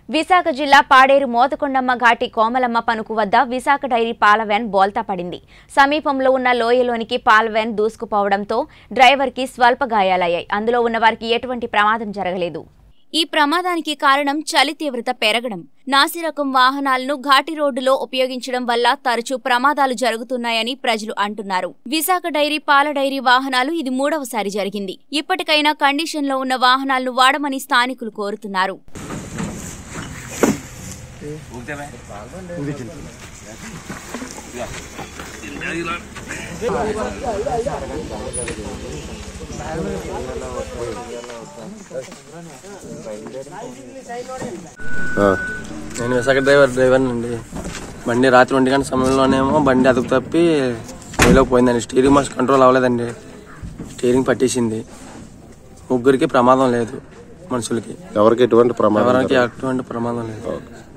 విశాఖ జిల్లా పాడేరు మోతకొండమ్మ ఘాటి కోమలమ్మ పనుకు వద్ద విశాఖ డైరీ పాల వ్యాన్ బోల్తా పడింది సమీపంలో ఉన్న లోయలోనికి పాల వ్యాన్ దూసుకుపోవడంతో డ్రైవర్కి స్వల్ప గాయాలయ్యాయి అందులో ఉన్న వారికి ఎటువంటి ప్రమాదం జరగలేదు ఈ ప్రమాదానికి కారణం చలి తీవ్రత పెరగడం నాసిరకం వాహనాలను ఘాటి రోడ్డులో ఉపయోగించడం వల్ల తరచూ ప్రమాదాలు జరుగుతున్నాయని ప్రజలు అంటున్నారు విశాఖ డైరీ పాల డైరీ వాహనాలు ఇది మూడవసారి జరిగింది ఇప్పటికైనా కండిషన్లో ఉన్న వాహనాలను వాడమని స్థానికులు కోరుతున్నారు నేను విశాఖ డ్రైవర్ డ్రైవర్ అండి బండి రాత్రి ఒంటి గంట సమయంలోనేమో బండి అదుపు తప్పి వేలోకి పోయిందండి స్టీరింగ్ మాస్ కంట్రోల్ అవ్వలేదండి స్టీరింగ్ పట్టేసింది ముగ్గురికి ప్రమాదం లేదు మనుషులకి ఎవరికి ఎటువంటి ప్రమాదం ఎవరికి అటువంటి ప్రమాదం లేదు